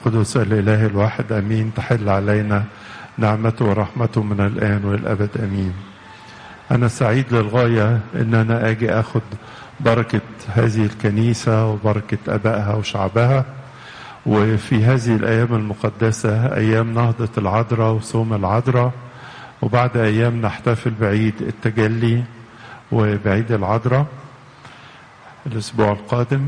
القدس الإله الواحد أمين تحل علينا نعمته ورحمته من الآن والأبد أمين أنا سعيد للغاية إن أنا أجي أخد بركة هذه الكنيسة وبركة أبائها وشعبها وفي هذه الأيام المقدسة أيام نهضة العذراء وصوم العذراء وبعد أيام نحتفل بعيد التجلي وبعيد العذراء الأسبوع القادم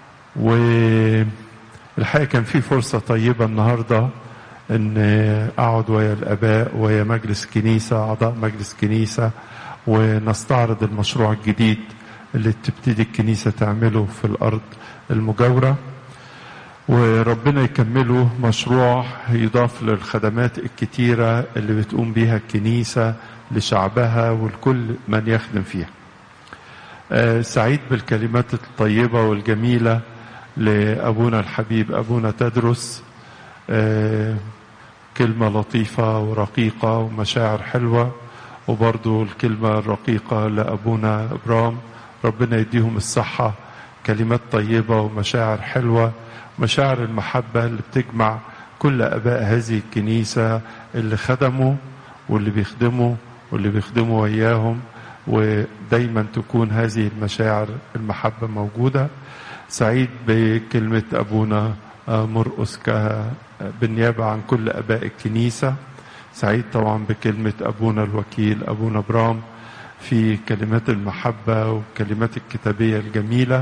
والحقيقة كان في فرصة طيبة النهاردة ان اقعد ويا الاباء ويا مجلس كنيسة اعضاء مجلس كنيسة ونستعرض المشروع الجديد اللي تبتدي الكنيسة تعمله في الارض المجاورة وربنا يكمله مشروع يضاف للخدمات الكتيرة اللي بتقوم بيها الكنيسة لشعبها ولكل من يخدم فيها آه سعيد بالكلمات الطيبة والجميلة لأبونا الحبيب أبونا تدرس آه كلمة لطيفة ورقيقة ومشاعر حلوة وبرضو الكلمة الرقيقة لأبونا إبرام ربنا يديهم الصحة كلمات طيبة ومشاعر حلوة مشاعر المحبة اللي بتجمع كل أباء هذه الكنيسة اللي خدموا واللي بيخدموا واللي بيخدموا وياهم ودايما تكون هذه المشاعر المحبة موجودة سعيد بكلمة أبونا مرقس بالنيابة عن كل أباء الكنيسة سعيد طبعا بكلمة أبونا الوكيل أبونا برام في كلمات المحبة والكلمات الكتابية الجميلة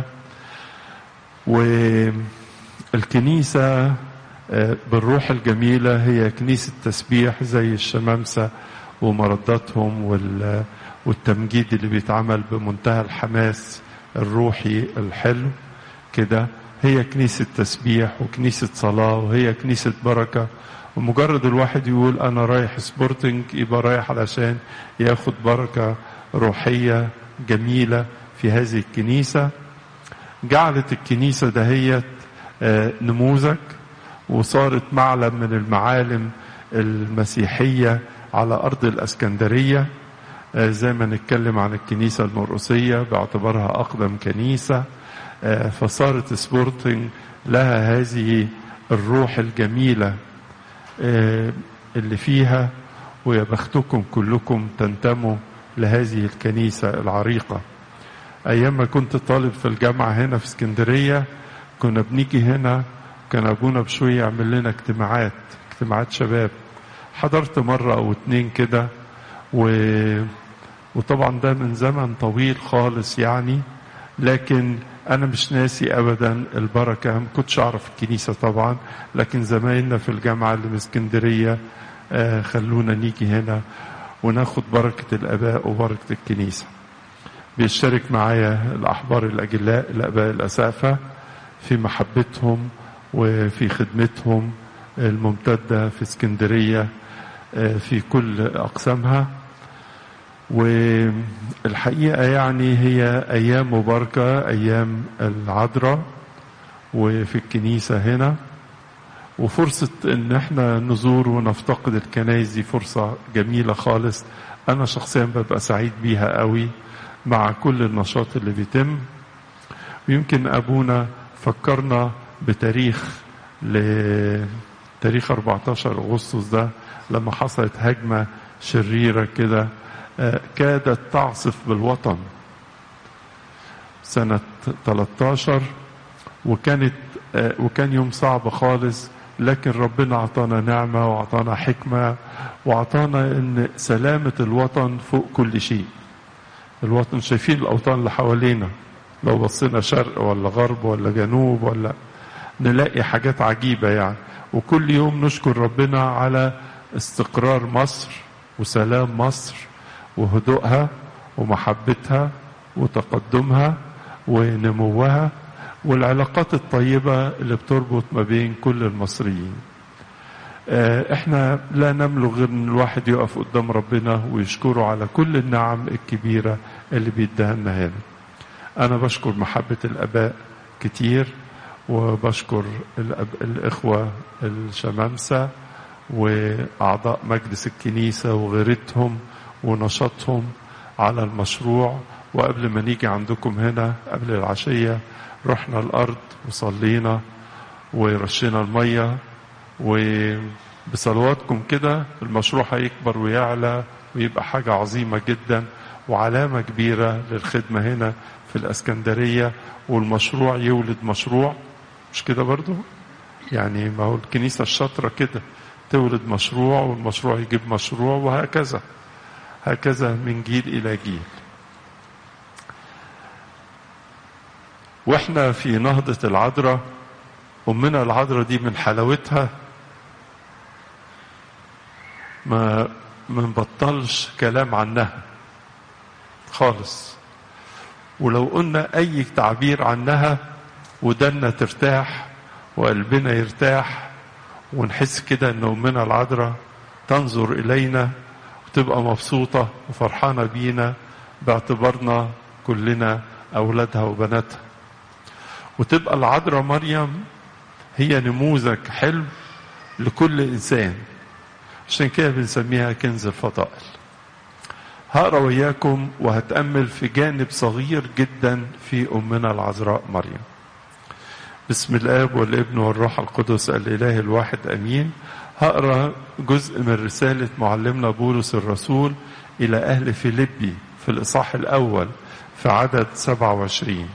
والكنيسة بالروح الجميلة هي كنيسة تسبيح زي الشمامسة ومرداتهم والتمجيد اللي بيتعمل بمنتهى الحماس الروحي الحلو كده هي كنيسة تسبيح وكنيسة صلاة وهي كنيسة بركة ومجرد الواحد يقول أنا رايح سبورتنج يبقى رايح علشان ياخد بركة روحية جميلة في هذه الكنيسة جعلت الكنيسة دهيت نموذج وصارت معلم من المعالم المسيحية على أرض الأسكندرية زي ما نتكلم عن الكنيسة المرقسية باعتبارها أقدم كنيسة فصارت سبورتنج لها هذه الروح الجميلة اللي فيها ويا بختكم كلكم تنتموا لهذه الكنيسة العريقة أيام ما كنت طالب في الجامعة هنا في اسكندرية كنا بنيجي هنا كان أبونا بشوية يعمل لنا اجتماعات اجتماعات شباب حضرت مرة أو اتنين كده و... وطبعا ده من زمن طويل خالص يعني لكن انا مش ناسي ابدا البركه ما كنتش اعرف الكنيسه طبعا لكن زمايلنا في الجامعه اللي من اسكندريه آه خلونا نيجي هنا وناخد بركه الاباء وبركه الكنيسه بيشترك معايا الاحبار الاجلاء الاباء الاسافه في محبتهم وفي خدمتهم الممتده في اسكندريه آه في كل اقسامها والحقيقة يعني هي أيام مباركة أيام العذراء وفي الكنيسة هنا وفرصة إن احنا نزور ونفتقد الكنايس دي فرصة جميلة خالص أنا شخصيا ببقى سعيد بيها قوي مع كل النشاط اللي بيتم ويمكن أبونا فكرنا بتاريخ لتاريخ 14 أغسطس ده لما حصلت هجمة شريرة كده كادت تعصف بالوطن سنة 13 وكانت وكان يوم صعب خالص لكن ربنا أعطانا نعمة وأعطانا حكمة وأعطانا إن سلامة الوطن فوق كل شيء الوطن شايفين الأوطان اللي حوالينا لو بصينا شرق ولا غرب ولا جنوب ولا نلاقي حاجات عجيبة يعني وكل يوم نشكر ربنا على استقرار مصر وسلام مصر وهدوءها ومحبتها وتقدمها ونموها والعلاقات الطيبة اللي بتربط ما بين كل المصريين احنا لا نملك غير ان الواحد يقف قدام ربنا ويشكره على كل النعم الكبيرة اللي بيديها لنا هنا انا بشكر محبة الاباء كتير وبشكر الأب... الاخوة الشمامسة واعضاء مجلس الكنيسة وغيرتهم ونشاطهم على المشروع وقبل ما نيجي عندكم هنا قبل العشية رحنا الأرض وصلينا ورشينا المية وبصلواتكم كده المشروع هيكبر ويعلى ويبقى حاجة عظيمة جدا وعلامة كبيرة للخدمة هنا في الأسكندرية والمشروع يولد مشروع مش كده برضو يعني ما هو الكنيسة الشاطرة كده تولد مشروع والمشروع يجيب مشروع وهكذا هكذا من جيل إلى جيل واحنا في نهضة العذراء أمنا العذراء دي من حلاوتها ما ما نبطلش كلام عنها خالص ولو قلنا أي تعبير عنها ودنا ترتاح وقلبنا يرتاح ونحس كده ان امنا العذراء تنظر الينا وتبقى مبسوطه وفرحانه بينا باعتبارنا كلنا اولادها وبناتها وتبقى العذراء مريم هي نموذج حلو لكل انسان عشان كده بنسميها كنز الفضائل هقرا وياكم وهتامل في جانب صغير جدا في امنا العذراء مريم بسم الاب والابن والروح القدس الاله الواحد امين هقرا جزء من رساله معلمنا بولس الرسول الى اهل فيليبي في الاصحاح الاول في عدد 27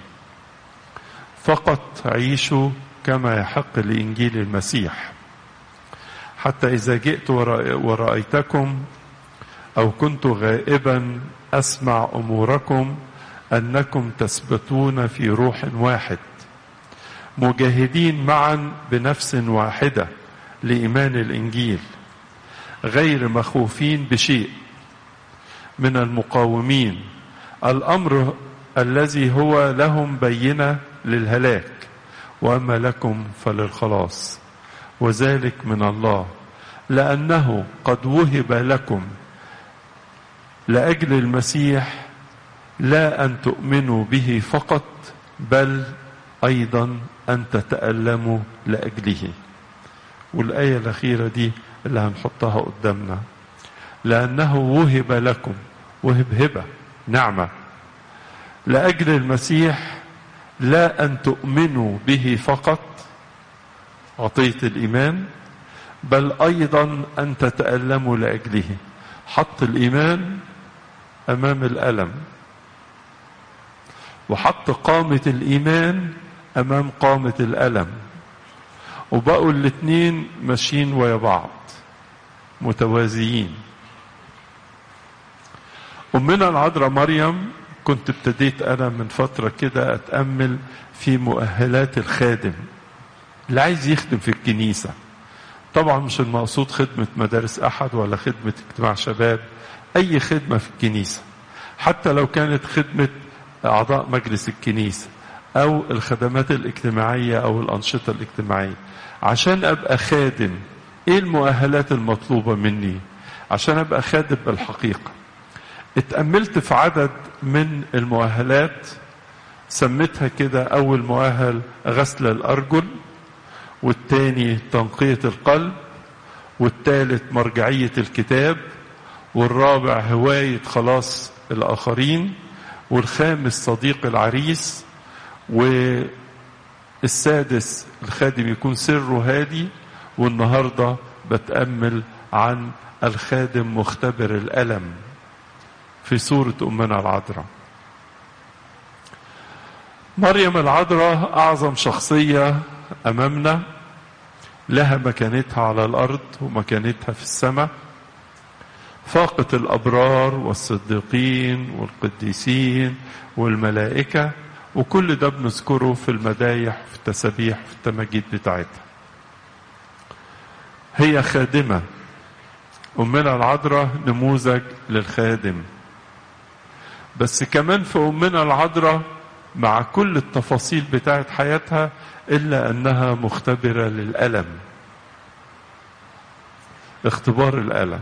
فقط عيشوا كما يحق لانجيل المسيح حتى اذا جئت ورايتكم او كنت غائبا اسمع اموركم انكم تثبتون في روح واحد مجاهدين معا بنفس واحده لايمان الانجيل غير مخوفين بشيء من المقاومين الامر الذي هو لهم بينه للهلاك واما لكم فللخلاص وذلك من الله لانه قد وهب لكم لاجل المسيح لا ان تؤمنوا به فقط بل ايضا ان تتالموا لاجله والايه الاخيره دي اللي هنحطها قدامنا لانه وهب لكم وهب هبه نعمه لاجل المسيح لا ان تؤمنوا به فقط عطيه الايمان بل ايضا ان تتالموا لاجله حط الايمان امام الالم وحط قامه الايمان امام قامه الالم وبقوا الاتنين ماشيين ويا بعض متوازيين امنا العذراء مريم كنت ابتديت انا من فتره كده اتامل في مؤهلات الخادم اللي عايز يخدم في الكنيسه طبعا مش المقصود خدمه مدارس احد ولا خدمه اجتماع شباب اي خدمه في الكنيسه حتى لو كانت خدمه اعضاء مجلس الكنيسه او الخدمات الاجتماعيه او الانشطه الاجتماعيه عشان ابقى خادم ايه المؤهلات المطلوبه مني عشان ابقى خادم بالحقيقه اتأملت في عدد من المؤهلات سميتها كده أول مؤهل غسل الأرجل والتاني تنقية القلب والتالت مرجعية الكتاب والرابع هواية خلاص الآخرين والخامس صديق العريس والسادس الخادم يكون سره هادي والنهاردة بتأمل عن الخادم مختبر الألم في سورة أمنا العذراء مريم العذراء أعظم شخصية أمامنا لها مكانتها على الأرض ومكانتها في السماء فاقت الأبرار والصديقين والقديسين والملائكة وكل ده بنذكره في المدايح في التسابيح في التماجيد بتاعتها هي خادمة أمنا العذراء نموذج للخادم بس كمان في أمنا العذراء مع كل التفاصيل بتاعت حياتها إلا أنها مختبرة للألم اختبار الألم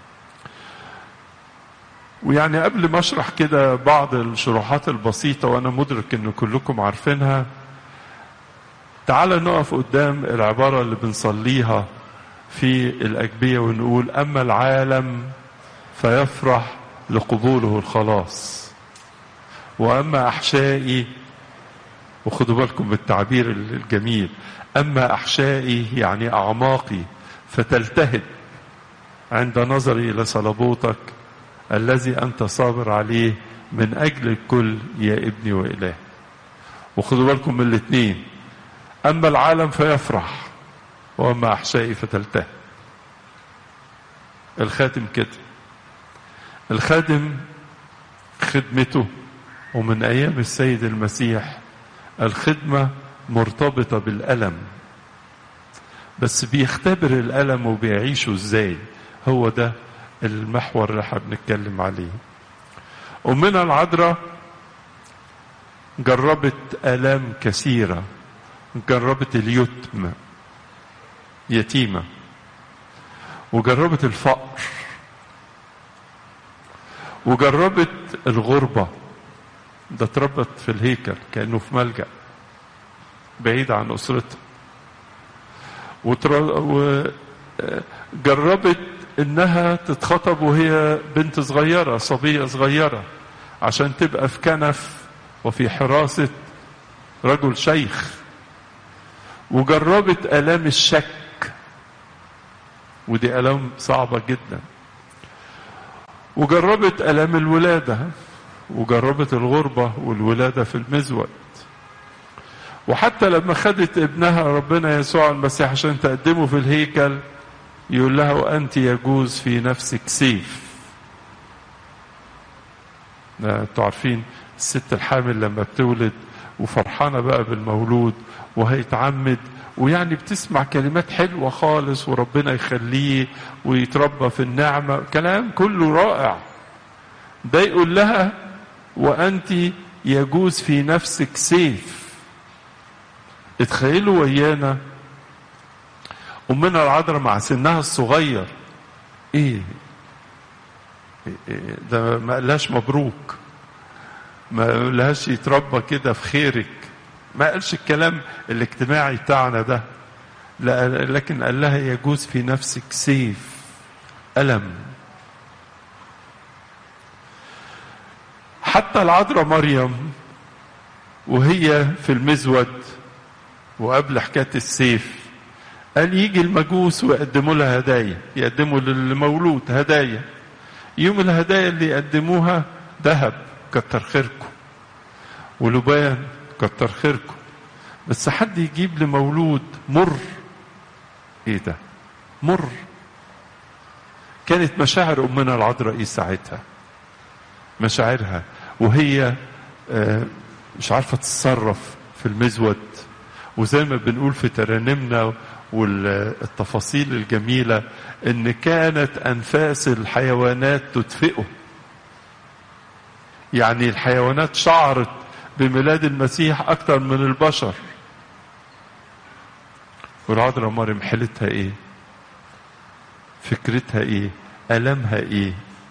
ويعني قبل ما اشرح كده بعض الشروحات البسيطة وأنا مدرك إن كلكم عارفينها تعال نقف قدام العبارة اللي بنصليها في الأجبية ونقول أما العالم فيفرح لقبوله الخلاص وأما أحشائي وخدوا بالكم بالتعبير الجميل أما أحشائي يعني أعماقي فتلتهب عند نظري إلى صلبوتك الذي أنت صابر عليه من أجل الكل يا ابني وإله وخدوا بالكم من الاثنين أما العالم فيفرح وأما أحشائي فتلتهب الخاتم كده الخادم خدمته ومن أيام السيد المسيح الخدمة مرتبطة بالألم بس بيختبر الألم وبيعيشه ازاي هو ده المحور اللي احنا بنتكلم عليه أمنا العذراء جربت آلام كثيرة جربت اليتم يتيمة وجربت الفقر وجربت الغربة ده اتربت في الهيكل كأنه في ملجأ بعيد عن أسرتها وجربت انها تتخطب وهي بنت صغيرة صبية صغيرة عشان تبقى في كنف وفي حراسة رجل شيخ وجربت آلام الشك ودي آلام صعبة جدا وجربت آلام الولادة وجربت الغربة والولادة في المزود وحتى لما خدت ابنها ربنا يسوع المسيح عشان تقدمه في الهيكل يقول لها وأنت يجوز في نفسك سيف انتوا عارفين الست الحامل لما بتولد وفرحانة بقى بالمولود وهيتعمد ويعني بتسمع كلمات حلوة خالص وربنا يخليه ويتربى في النعمة كلام كله رائع ده يقول لها وأنت يجوز في نفسك سيف اتخيلوا ويانا أمنا العذراء مع سنها الصغير إيه ده ما قالهاش مبروك ما قالهاش يتربى كده في خيرك ما قالش الكلام الاجتماعي بتاعنا ده لا لكن قال لها يجوز في نفسك سيف ألم حتى العذراء مريم وهي في المزود وقبل حكاية السيف قال يجي المجوس ويقدموا لها هدايا يقدموا للمولود هدايا يوم الهدايا اللي يقدموها ذهب كتر خيركم ولبان كتر خيركم بس حد يجيب لمولود مر ايه ده مر كانت مشاعر امنا العذراء ايه ساعتها مشاعرها وهي مش عارفه تتصرف في المزود وزي ما بنقول في ترانيمنا والتفاصيل الجميلة ان كانت انفاس الحيوانات تدفئه يعني الحيوانات شعرت بميلاد المسيح اكتر من البشر والعذراء مريم حيلتها ايه فكرتها ايه ألمها ايه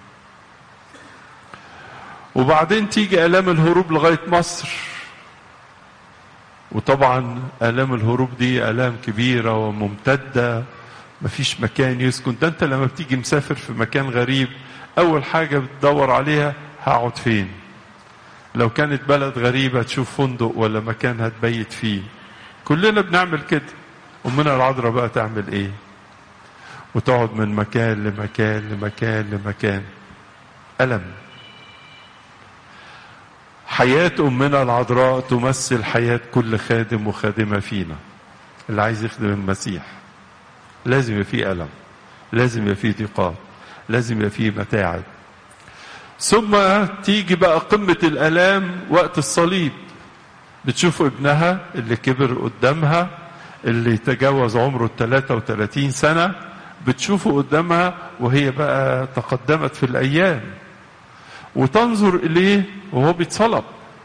وبعدين تيجي ألام الهروب لغاية مصر وطبعا آلام الهروب دي آلام كبيرة وممتدة مفيش مكان يسكن ده انت لما بتيجي مسافر في مكان غريب أول حاجة بتدور عليها هقعد فين لو كانت بلد غريبة تشوف فندق ولا مكان هتبيت فيه كلنا بنعمل كده أمنا العذراء بقى تعمل ايه وتقعد من مكان لمكان لمكان لمكان ألم حياة أمنا العذراء تمثل حياة كل خادم وخادمة فينا اللي عايز يخدم المسيح لازم يبقى فيه ألم لازم يبقى فيه ضيقات لازم يبقى فيه متاعب ثم تيجي بقى قمة الألام وقت الصليب بتشوف ابنها اللي كبر قدامها اللي تجاوز عمره ال 33 سنة بتشوفه قدامها وهي بقى تقدمت في الأيام وتنظر إليه وهو بيتصلب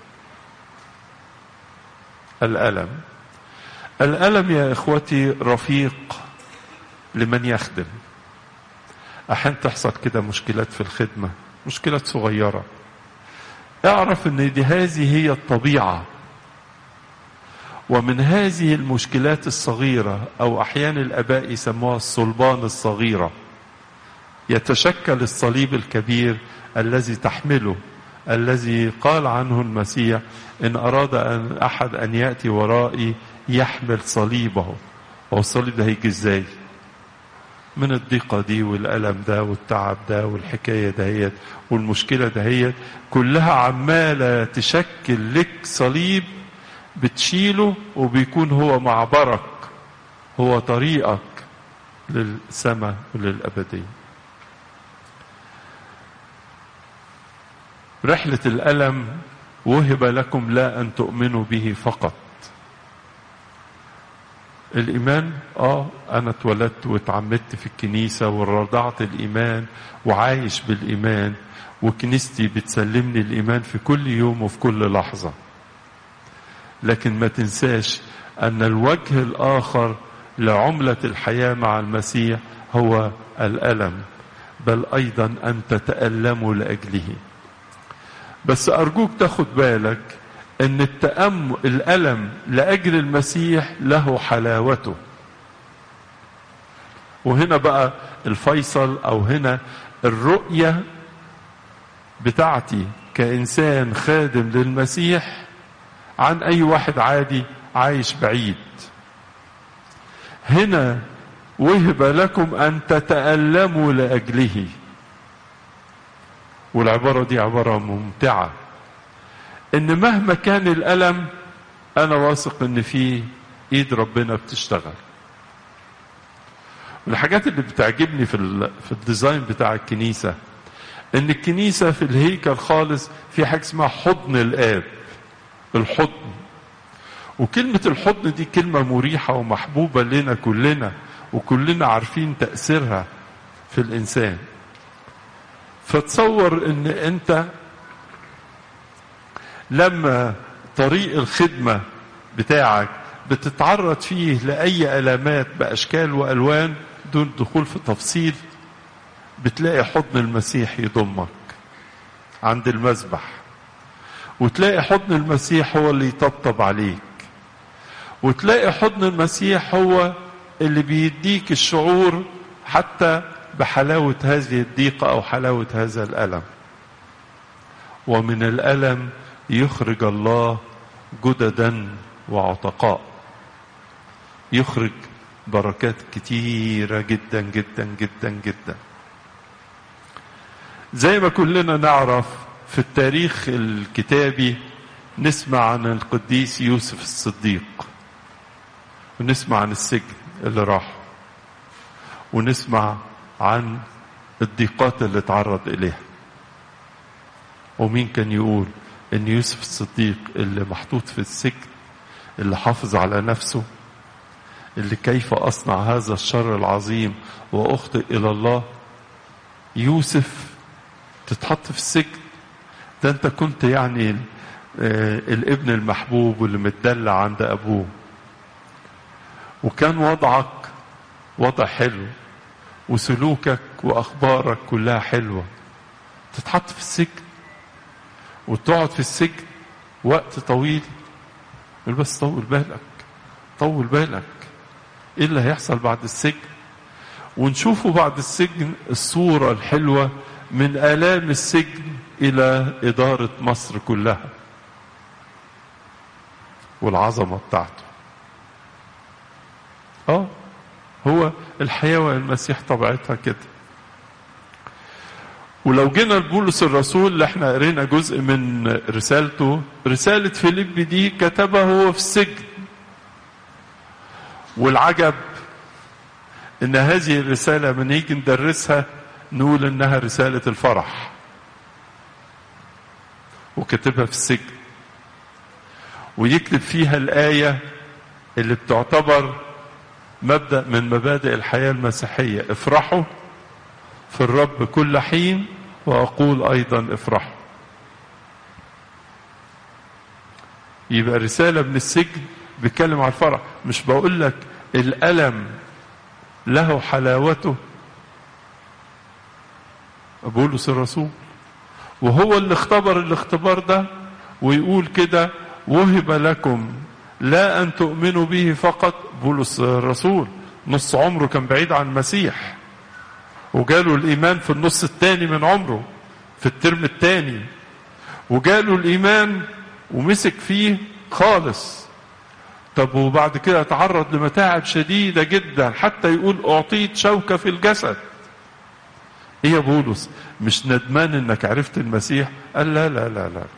الألم الألم يا إخوتي رفيق لمن يخدم أحيانا تحصل كده مشكلات في الخدمة مشكلات صغيرة اعرف ان دي هذه هي الطبيعة ومن هذه المشكلات الصغيرة أو أحيانا الآباء يسموها الصلبان الصغيرة يتشكل الصليب الكبير الذي تحمله الذي قال عنه المسيح إن أراد أن أحد أن يأتي ورائي يحمل صليبه هو الصليب ده هيجي إزاي من الضيقة دي والألم ده والتعب ده والحكاية دهيت والمشكلة دهيت كلها عمالة تشكل لك صليب بتشيله وبيكون هو معبرك هو طريقك للسماء وللأبدية رحلة الألم وهب لكم لا أن تؤمنوا به فقط الإيمان آه أنا اتولدت واتعمدت في الكنيسة ورضعت الإيمان وعايش بالإيمان وكنيستي بتسلمني الإيمان في كل يوم وفي كل لحظة لكن ما تنساش أن الوجه الآخر لعملة الحياة مع المسيح هو الألم بل أيضا أن تتألموا لأجله بس أرجوك تاخد بالك أن التأم الألم لأجل المسيح له حلاوته وهنا بقى الفيصل أو هنا الرؤية بتاعتي كإنسان خادم للمسيح عن أي واحد عادي عايش بعيد هنا وهب لكم أن تتألموا لأجله والعبارة دي عبارة ممتعة إن مهما كان الألم أنا واثق إن في إيد ربنا بتشتغل الحاجات اللي بتعجبني في ال... في الديزاين بتاع الكنيسة إن الكنيسة في الهيكل خالص في حاجة اسمها حضن الآب الحضن وكلمة الحضن دي كلمة مريحة ومحبوبة لنا كلنا وكلنا عارفين تأثيرها في الإنسان فتصور ان انت لما طريق الخدمة بتاعك بتتعرض فيه لأي ألامات بأشكال وألوان دون دخول في تفصيل بتلاقي حضن المسيح يضمك عند المذبح وتلاقي حضن المسيح هو اللي يطبطب عليك وتلاقي حضن المسيح هو اللي بيديك الشعور حتى بحلاوة هذه الضيقة أو حلاوة هذا الألم ومن الألم يخرج الله جددا وعتقاء يخرج بركات كتيرة جدا جدا جدا جدا زي ما كلنا نعرف في التاريخ الكتابي نسمع عن القديس يوسف الصديق ونسمع عن السجن اللي راح ونسمع عن الضيقات اللي تعرض إليها ومين كان يقول ان يوسف الصديق اللي محطوط في السجن اللي حافظ على نفسه اللي كيف اصنع هذا الشر العظيم واخطئ الى الله يوسف تتحط في السجن ده انت كنت يعني الابن المحبوب واللي متدلع عند ابوه وكان وضعك وضع حلو وسلوكك واخبارك كلها حلوه تتحط في السجن وتقعد في السجن وقت طويل بس طول بالك طول بالك ايه اللي هيحصل بعد السجن ونشوفه بعد السجن الصورة الحلوة من آلام السجن إلى إدارة مصر كلها والعظمة بتاعته اه هو الحياة والمسيح طبيعتها كده ولو جينا لبولس الرسول اللي احنا قرينا جزء من رسالته رسالة فيليب دي كتبها هو في السجن والعجب ان هذه الرسالة من نيجي ندرسها نقول انها رسالة الفرح وكتبها في السجن ويكتب فيها الآية اللي بتعتبر مبدأ من مبادئ الحياة المسيحية افرحوا في الرب كل حين وأقول أيضا افرحوا يبقى رسالة من السجن بيتكلم على الفرح مش بقول لك الألم له حلاوته بولس الرسول وهو اللي اختبر الاختبار ده ويقول كده وهب لكم لا أن تؤمنوا به فقط بولس الرسول نص عمره كان بعيد عن المسيح وجاله الإيمان في النص الثاني من عمره في الترم الثاني وجاله الإيمان ومسك فيه خالص طب وبعد كده تعرض لمتاعب شديدة جدا حتى يقول أعطيت شوكة في الجسد ايه يا بولس مش ندمان انك عرفت المسيح قال لا لا لا لا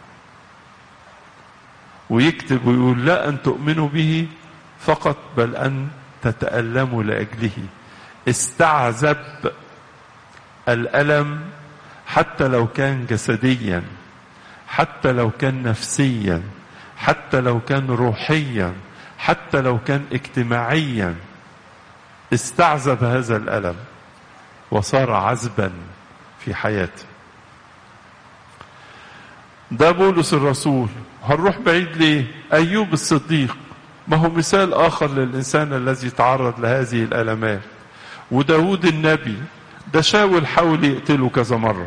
ويكتب ويقول لا ان تؤمنوا به فقط بل ان تتألموا لأجله استعذب الألم حتى لو كان جسديا حتى لو كان نفسيا حتى لو كان روحيا حتى لو كان اجتماعيا استعذب هذا الألم وصار عذبا في حياته ده بولس الرسول هنروح بعيد ليه أيوب الصديق ما هو مثال آخر للإنسان الذي تعرض لهذه الألمات وداود النبي ده شاول حاول يقتله كذا مرة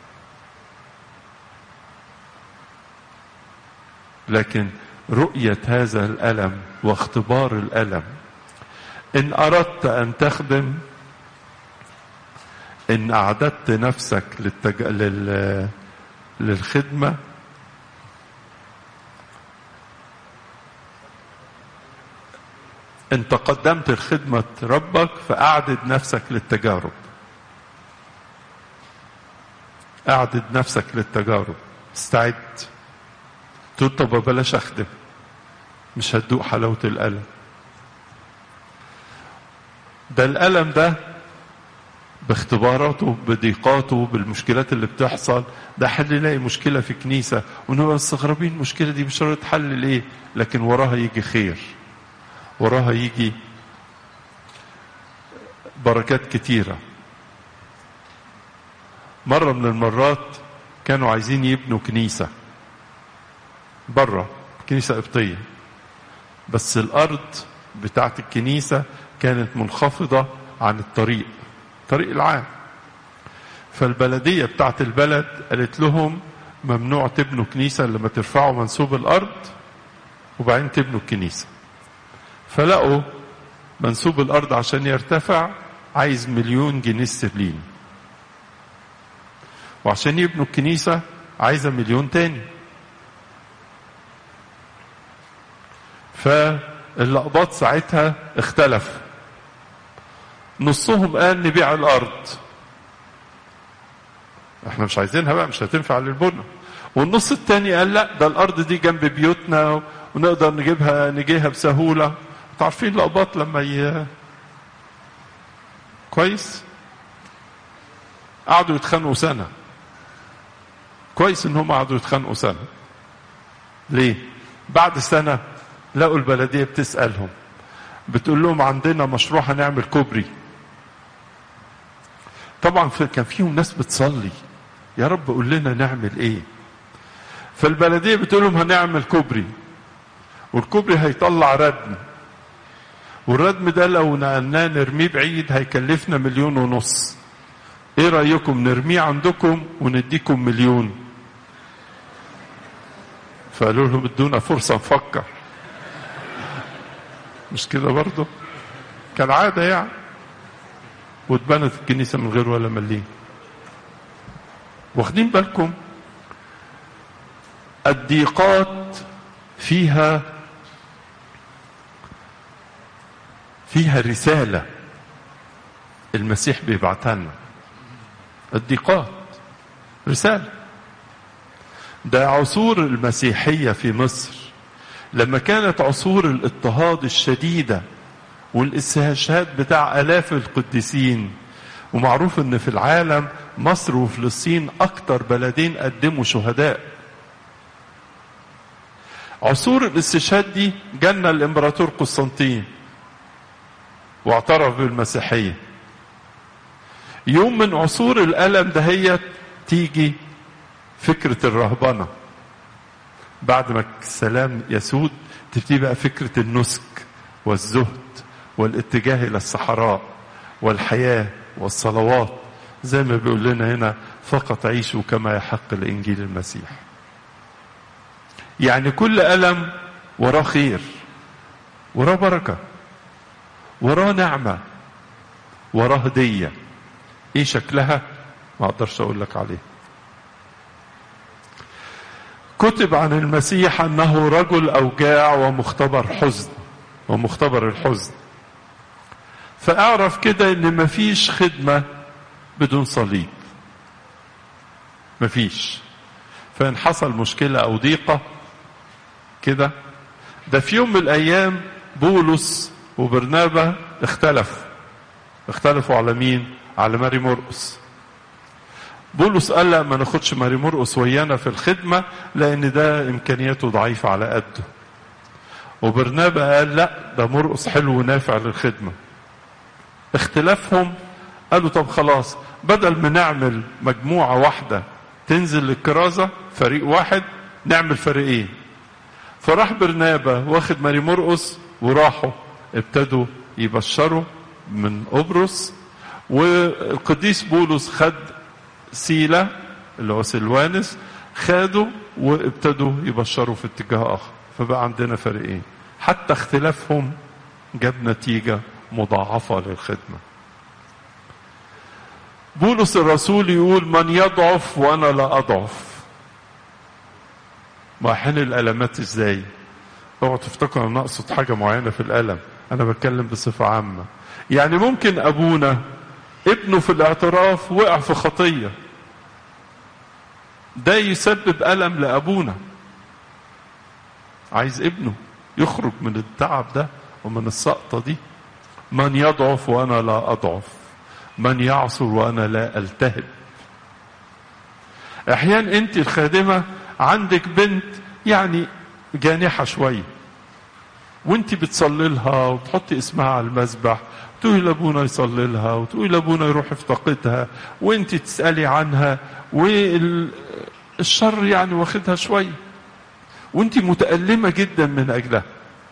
لكن رؤية هذا الألم واختبار الألم إن أردت أن تخدم إن أعددت نفسك للتج... لل... للخدمة إن تقدمت لخدمة ربك فأعدد نفسك للتجارب أعدد نفسك للتجارب استعد تقول طب بلاش أخدم مش هتدوق حلاوة الألم ده الألم ده باختباراته بضيقاته بالمشكلات اللي بتحصل ده حل يلاقي مشكلة في كنيسة ونبقى مستغربين المشكلة دي مش هتتحل ليه لكن وراها يجي خير وراها يجي بركات كتيرة مرة من المرات كانوا عايزين يبنوا كنيسة بره كنيسة قبطية بس الأرض بتاعت الكنيسة كانت منخفضة عن الطريق الطريق العام فالبلدية بتاعت البلد قالت لهم ممنوع تبنوا كنيسة لما ترفعوا منسوب الأرض وبعدين تبنوا الكنيسة فلقوا منسوب الأرض عشان يرتفع عايز مليون جنيه استرليني وعشان يبنوا الكنيسة عايزة مليون تاني فاللقباط ساعتها اختلف نصهم قال نبيع الأرض احنا مش عايزينها بقى مش هتنفع للبنى والنص التاني قال لا ده الأرض دي جنب بيوتنا ونقدر نجيبها نجيها بسهولة عارفين لقباط لما ي... كويس قعدوا يتخانقوا سنة كويس ان هم قعدوا يتخانقوا سنة ليه بعد سنة لقوا البلدية بتسألهم بتقول لهم عندنا مشروع هنعمل كوبري طبعا كان فيهم ناس بتصلي يا رب قول لنا نعمل ايه فالبلدية بتقول لهم هنعمل كوبري والكوبري هيطلع ردم والردم ده لو نقلناه نرميه بعيد هيكلفنا مليون ونص ايه رأيكم نرميه عندكم ونديكم مليون فقالوا لهم ادونا فرصة نفكر مش كده برضه كالعادة يعني واتبنت الكنيسة من غير ولا مليم واخدين بالكم الضيقات فيها فيها رسالة المسيح بيبعتها لنا الضيقات رسالة ده عصور المسيحية في مصر لما كانت عصور الاضطهاد الشديدة والاستهشاد بتاع آلاف القديسين ومعروف ان في العالم مصر وفلسطين اكتر بلدين قدموا شهداء عصور الاستشهاد دي جالنا الامبراطور قسطنطين واعترف بالمسيحية يوم من عصور الألم دهيت تيجي فكرة الرهبنة بعد ما السلام يسود تبتدي بقى فكرة النسك والزهد والاتجاه إلى الصحراء والحياة والصلوات زي ما بيقول لنا هنا فقط عيشوا كما يحق لإنجيل المسيح يعني كل ألم وراه خير وراه بركة وراه نعمة وراه هدية ايه شكلها ما اقدرش اقول لك عليه كتب عن المسيح انه رجل اوجاع ومختبر حزن ومختبر الحزن فاعرف كده ان مفيش خدمة بدون صليب مفيش فان حصل مشكلة او ضيقة كده ده في يوم من الايام بولس وبرنابا اختلفوا اختلفوا على مين على ماري مرقس بولس قال لا ما ناخدش ماري مرقس ويانا في الخدمة لان ده امكانياته ضعيفة على قده وبرنابا قال لا ده مرقس حلو ونافع للخدمة اختلافهم قالوا طب خلاص بدل ما نعمل مجموعة واحدة تنزل للكرازة فريق واحد نعمل فريقين فراح برنابا واخد ماري مرقس وراحوا ابتدوا يبشروا من قبرص والقديس بولس خد سيلة اللي هو سلوانس خدوا وابتدوا يبشروا في اتجاه اخر فبقى عندنا فريقين حتى اختلافهم جاب نتيجة مضاعفة للخدمة بولس الرسول يقول من يضعف وانا لا اضعف ما حين الالمات ازاي اوعوا تفتكروا ان اقصد حاجه معينه في الالم انا بتكلم بصفه عامه يعني ممكن ابونا ابنه في الاعتراف وقع في خطيه ده يسبب الم لابونا عايز ابنه يخرج من التعب ده ومن السقطه دي من يضعف وانا لا اضعف من يعصر وانا لا التهب احيانا انت الخادمه عندك بنت يعني جانحه شويه وانت بتصلي لها وتحطي اسمها على المذبح تقولي لابونا يصلي لها وتقولي لابونا يروح يفتقدها وانت تسالي عنها والشر يعني واخدها شويه وانت متألمة جدا من أجلها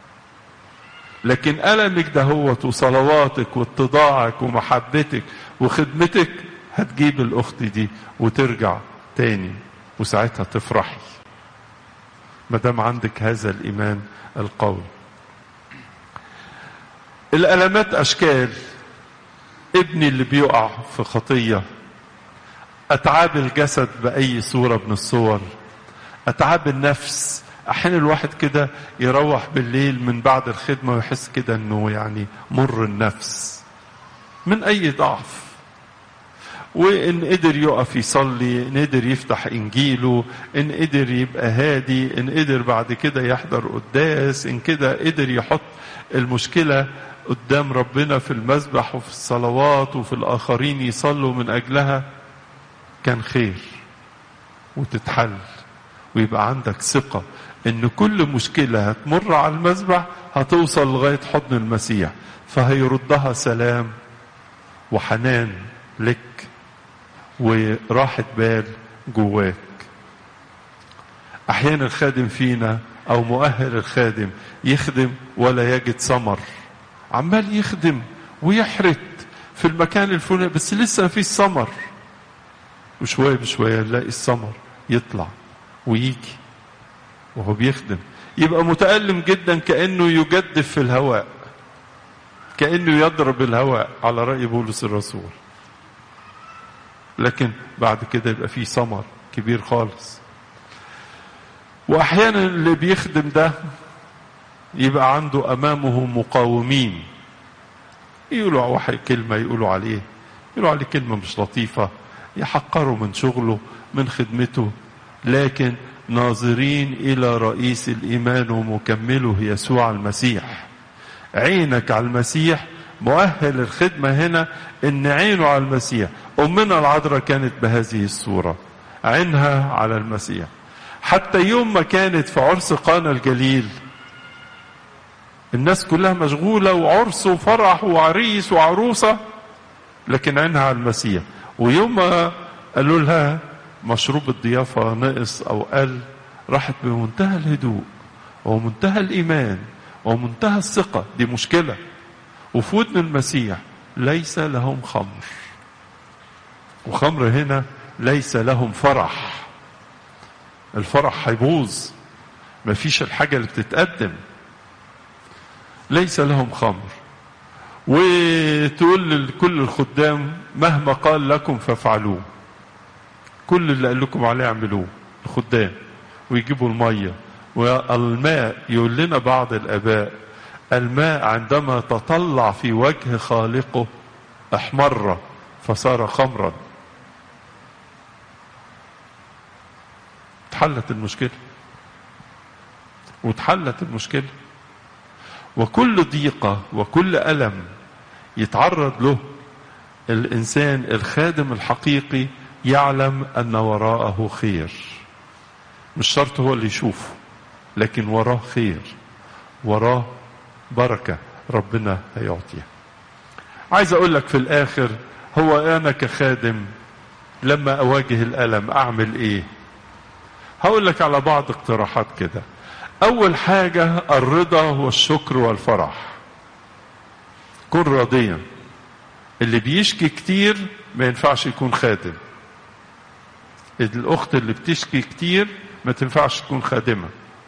لكن ألمك دهوت وصلواتك واتضاعك ومحبتك وخدمتك هتجيب الأخت دي وترجع تاني وساعتها تفرحي ما دام عندك هذا الإيمان القوي الألمات أشكال ابني اللي بيقع في خطية أتعاب الجسد بأي صورة من الصور أتعاب النفس احيانا الواحد كده يروح بالليل من بعد الخدمه ويحس كده انه يعني مر النفس من اي ضعف وان قدر يقف يصلي ان قدر يفتح انجيله ان قدر يبقى هادي ان قدر بعد كده يحضر قداس ان كده قدر يحط المشكله قدام ربنا في المسبح وفي الصلوات وفي الاخرين يصلوا من اجلها كان خير وتتحل ويبقى عندك ثقه ان كل مشكلة هتمر على المذبح هتوصل لغاية حضن المسيح فهيردها سلام وحنان لك وراحة بال جواك احيانا الخادم فينا او مؤهل الخادم يخدم ولا يجد ثمر عمال يخدم ويحرت في المكان الفلاني بس لسه في ثمر وشوية بشوية نلاقي الثمر يطلع ويجي وهو بيخدم يبقى متألم جدا كأنه يجدف في الهواء كأنه يضرب الهواء على رأي بولس الرسول لكن بعد كده يبقى فيه ثمر كبير خالص وأحيانا اللي بيخدم ده يبقى عنده أمامه مقاومين يقولوا واحد كلمة يقولوا عليه يقولوا عليه كلمة مش لطيفة يحقروا من شغله من خدمته لكن ناظرين الى رئيس الايمان ومكمله يسوع المسيح عينك على المسيح مؤهل الخدمة هنا ان عينه على المسيح امنا العذراء كانت بهذه الصورة عينها على المسيح حتى يوم ما كانت في عرس قانا الجليل الناس كلها مشغولة وعرس وفرح وعريس وعروسة لكن عينها على المسيح ويوم ما قالوا لها مشروب الضيافة نقص أو قل راحت بمنتهى الهدوء ومنتهى الإيمان ومنتهى الثقة دي مشكلة وفي ودن المسيح ليس لهم خمر وخمر هنا ليس لهم فرح الفرح هيبوظ مفيش الحاجة اللي بتتقدم ليس لهم خمر وتقول لكل الخدام مهما قال لكم فافعلوه كل اللي قال لكم عليه اعملوه الخدام ويجيبوا الميه والماء يقول لنا بعض الاباء الماء عندما تطلع في وجه خالقه احمر فصار خمرا اتحلت المشكله واتحلت المشكله وكل ضيقه وكل الم يتعرض له الانسان الخادم الحقيقي يعلم ان وراءه خير مش شرط هو اللي يشوفه لكن وراه خير وراه بركه ربنا هيعطيها عايز اقول لك في الاخر هو انا كخادم لما اواجه الالم اعمل ايه هقول لك على بعض اقتراحات كده اول حاجه الرضا والشكر والفرح كن راضيا اللي بيشكي كتير ما ينفعش يكون خادم الاخت اللي بتشكي كتير ما تنفعش تكون خادمه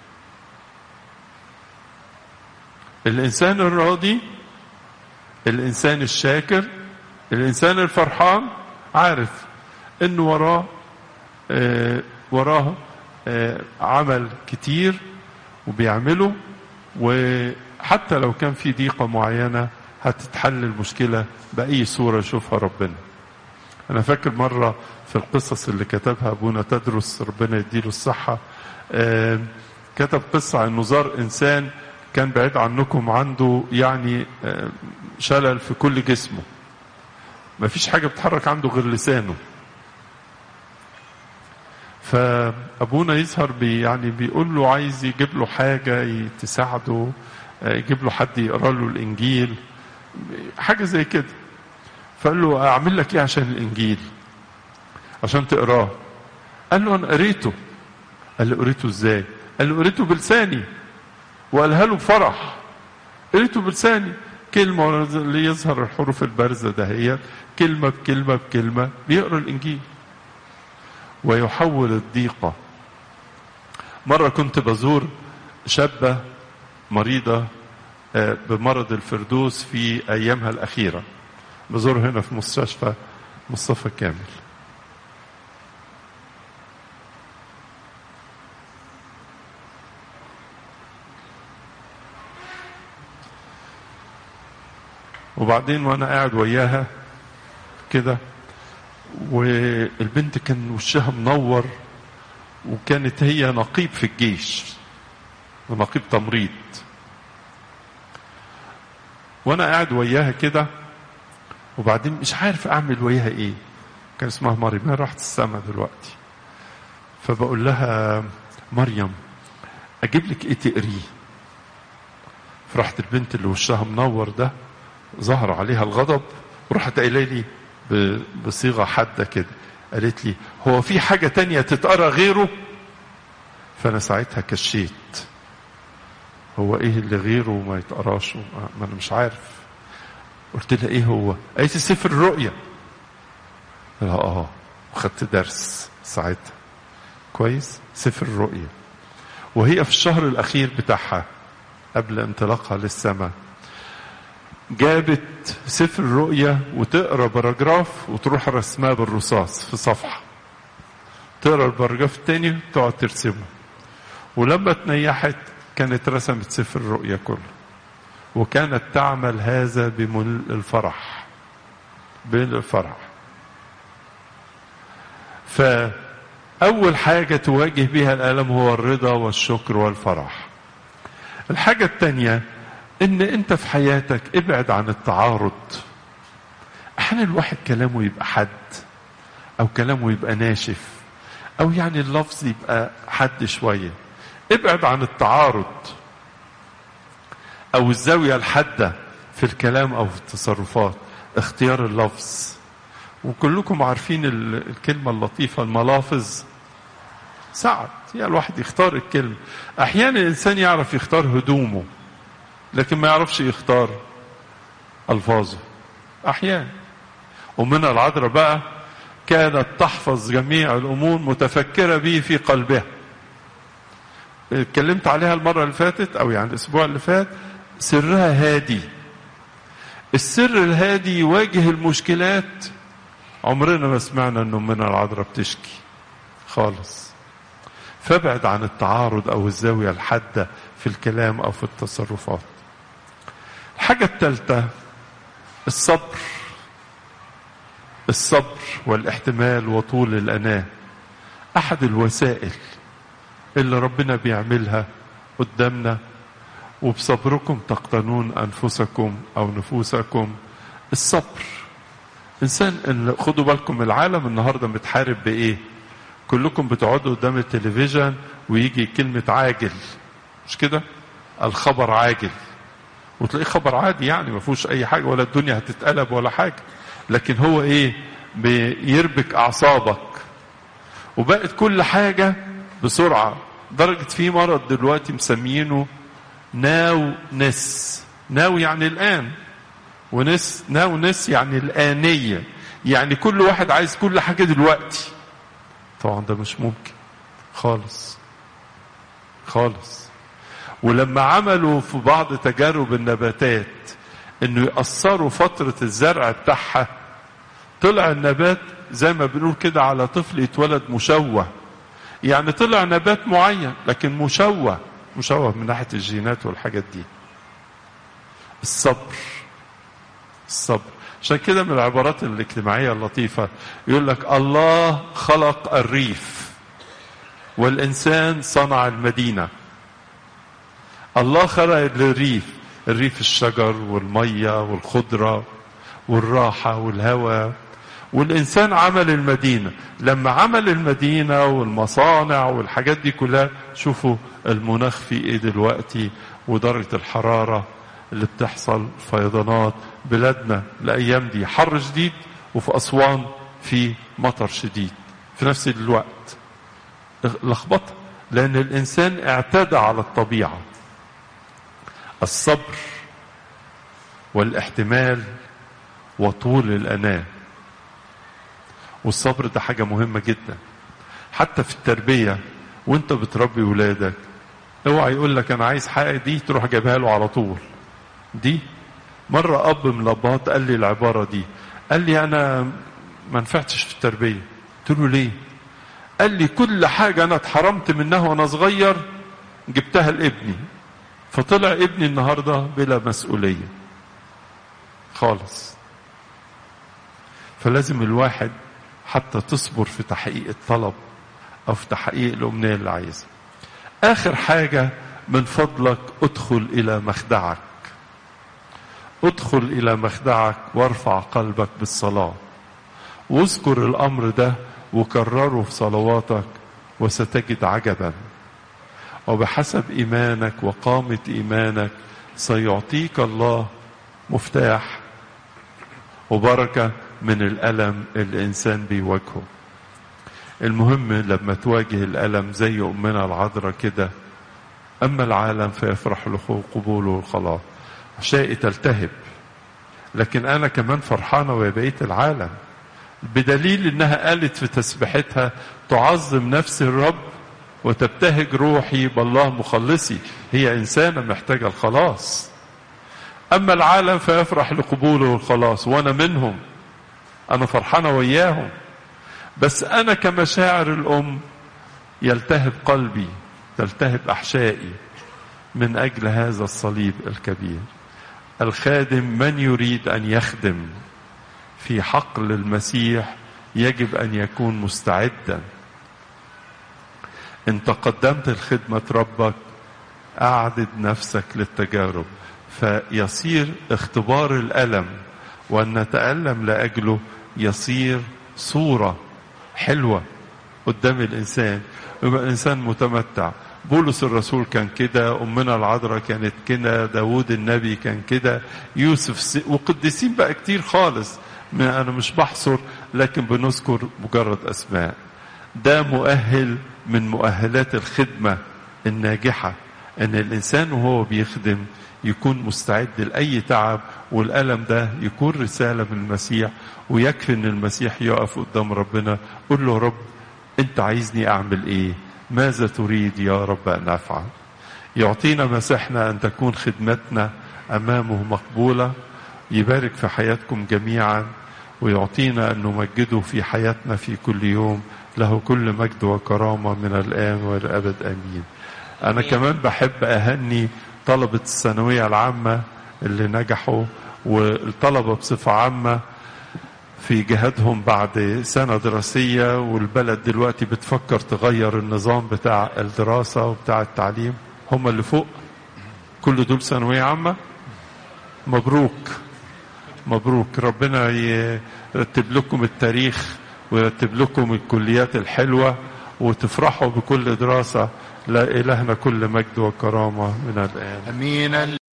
الانسان الراضي الانسان الشاكر الانسان الفرحان عارف ان وراه آه وراه آه عمل كتير وبيعمله وحتى لو كان في ضيقة معينة هتتحل المشكلة بأي صورة يشوفها ربنا أنا فاكر مرة في القصص اللي كتبها أبونا تدرس ربنا يديله الصحة آه كتب قصة عن انه زار إنسان كان بعيد عنكم عنده يعني شلل في كل جسمه ما فيش حاجة بتحرك عنده غير لسانه فأبونا يظهر بي يعني بيقول له عايز يجيب له حاجة تساعده يجيب له حد يقرا له الإنجيل حاجة زي كده فقال له أعمل لك إيه عشان الإنجيل عشان تقراه قال له أنا قريته قال له قريته إزاي قال له قريته بلساني وقالها له بفرح قريته بلساني كلمة اللي يظهر الحروف البارزة ده هي كلمة بكلمة بكلمة بيقرأ الإنجيل ويحول الضيقة مرة كنت بزور شابة مريضة بمرض الفردوس في أيامها الأخيرة بزور هنا في مستشفى مصطفى كامل وبعدين وانا قاعد وياها كده والبنت كان وشها منور وكانت هي نقيب في الجيش ونقيب تمريض وانا قاعد وياها كده وبعدين مش عارف اعمل وياها ايه كان اسمها مريم هي راحت السما دلوقتي فبقول لها مريم اجيب لك ايه تقريه فرحت البنت اللي وشها منور ده ظهر عليها الغضب وراحت قايله لي بصيغه حاده كده قالت لي هو في حاجه تانية تتقرا غيره فانا ساعتها كشيت هو ايه اللي غيره ما يتقراش ما انا مش عارف قلت لها ايه هو قالت سفر الرؤيا قلت لها اه وخدت درس ساعتها كويس سفر الرؤيا وهي في الشهر الاخير بتاعها قبل انطلاقها للسماء جابت سفر الرؤيا وتقرا باراجراف وتروح رسمها بالرصاص في صفحه تقرا الباراجراف التاني وتقعد ترسمه ولما تنيحت كانت رسمت سفر الرؤيا كله وكانت تعمل هذا بملء الفرح بملء الفرح فأول حاجة تواجه بها الألم هو الرضا والشكر والفرح الحاجة الثانية ان انت في حياتك ابعد عن التعارض احيانا الواحد كلامه يبقى حد او كلامه يبقى ناشف او يعني اللفظ يبقى حد شويه ابعد عن التعارض او الزاويه الحاده في الكلام او في التصرفات اختيار اللفظ وكلكم عارفين الكلمه اللطيفه الملافظ ساعد يعني الواحد يختار الكلمه احيانا الانسان يعرف يختار هدومه لكن ما يعرفش يختار الفاظه احيانا ومن العذراء بقى كانت تحفظ جميع الامور متفكره به في قلبها اتكلمت عليها المره اللي فاتت او يعني الاسبوع اللي فات سرها هادي السر الهادي يواجه المشكلات عمرنا ما سمعنا انه من العذراء بتشكي خالص فابعد عن التعارض او الزاويه الحاده في الكلام او في التصرفات الحاجة الثالثة الصبر الصبر والاحتمال وطول الأناة أحد الوسائل اللي ربنا بيعملها قدامنا وبصبركم تقتنون أنفسكم أو نفوسكم الصبر إنسان إن خدوا بالكم العالم النهاردة متحارب بإيه كلكم بتقعدوا قدام التلفزيون ويجي كلمة عاجل مش كده الخبر عاجل وتلاقيه خبر عادي يعني ما فيهوش اي حاجه ولا الدنيا هتتقلب ولا حاجه لكن هو ايه بيربك اعصابك وبقت كل حاجه بسرعه درجه في مرض دلوقتي مسميينه ناو نس ناو يعني الان ونس ناو نس يعني الانيه يعني كل واحد عايز كل حاجه دلوقتي طبعا ده مش ممكن خالص خالص ولما عملوا في بعض تجارب النباتات انه يقصروا فترة الزرع بتاعها طلع النبات زي ما بنقول كده على طفل يتولد مشوه يعني طلع نبات معين لكن مشوه مشوه من ناحية الجينات والحاجات دي الصبر الصبر عشان كده من العبارات الاجتماعية اللطيفة يقول لك الله خلق الريف والإنسان صنع المدينة الله خلق الريف الريف الشجر والمية والخضرة والراحة والهواء والإنسان عمل المدينة لما عمل المدينة والمصانع والحاجات دي كلها شوفوا المناخ في ايه دلوقتي ودرجة الحرارة اللي بتحصل فيضانات بلادنا الأيام دي حر شديد وفي أسوان في مطر شديد في نفس الوقت لخبطة لأن الإنسان اعتدى على الطبيعة الصبر والاحتمال وطول الأناة والصبر ده حاجة مهمة جدا حتى في التربية وانت بتربي ولادك اوعى يقول لك انا عايز حاجة دي تروح جايبها له على طول دي مرة اب من الابهات قال لي العبارة دي قال لي انا ما نفعتش في التربية قلت له ليه قال لي كل حاجة انا اتحرمت منها وانا صغير جبتها لابني فطلع ابني النهاردة بلا مسؤولية خالص فلازم الواحد حتى تصبر في تحقيق الطلب او في تحقيق الامنيه اللي عايزها اخر حاجه من فضلك ادخل الى مخدعك ادخل الى مخدعك وارفع قلبك بالصلاه واذكر الامر ده وكرره في صلواتك وستجد عجبا وبحسب ايمانك وقامه ايمانك سيعطيك الله مفتاح وبركه من الالم اللي الانسان بيواجهه المهم لما تواجه الألم زي أمنا العذراء كده أما العالم فيفرح له قبوله والخلاص عشاء تلتهب لكن أنا كمان فرحانة ويا بقية العالم بدليل إنها قالت في تسبيحتها تعظم نفس الرب وتبتهج روحي بالله مخلصي هي إنسانة محتاجة الخلاص أما العالم فيفرح لقبوله والخلاص وأنا منهم أنا فرحانة وياهم بس أنا كمشاعر الأم يلتهب قلبي تلتهب أحشائي من أجل هذا الصليب الكبير الخادم من يريد أن يخدم في حقل المسيح يجب أن يكون مستعدا إن تقدمت لخدمة ربك أعدد نفسك للتجارب فيصير اختبار الألم وأن نتألم لأجله يصير صورة حلوة قدام الإنسان يبقى الإنسان متمتع بولس الرسول كان كده أمنا العذراء كانت كده داود النبي كان كده يوسف س... وقديسين بقى كتير خالص ما أنا مش بحصر لكن بنذكر مجرد أسماء ده مؤهل من مؤهلات الخدمة الناجحة أن الإنسان وهو بيخدم يكون مستعد لأي تعب والألم ده يكون رسالة من المسيح ويكفي أن المسيح يقف قدام ربنا قل له رب أنت عايزني أعمل إيه ماذا تريد يا رب أن أفعل يعطينا مسيحنا أن تكون خدمتنا أمامه مقبولة يبارك في حياتكم جميعا ويعطينا أن نمجده في حياتنا في كل يوم له كل مجد وكرامة من الآن والأبد آمين أنا كمان بحب أهني طلبة الثانوية العامة اللي نجحوا والطلبة بصفة عامة في جهادهم بعد سنة دراسية والبلد دلوقتي بتفكر تغير النظام بتاع الدراسة وبتاع التعليم هم اللي فوق كل دول ثانوية عامة مبروك مبروك ربنا يرتب لكم التاريخ ويرتب لكم الكليات الحلوة وتفرحوا بكل دراسة لا إلهنا كل مجد وكرامة من الآن امين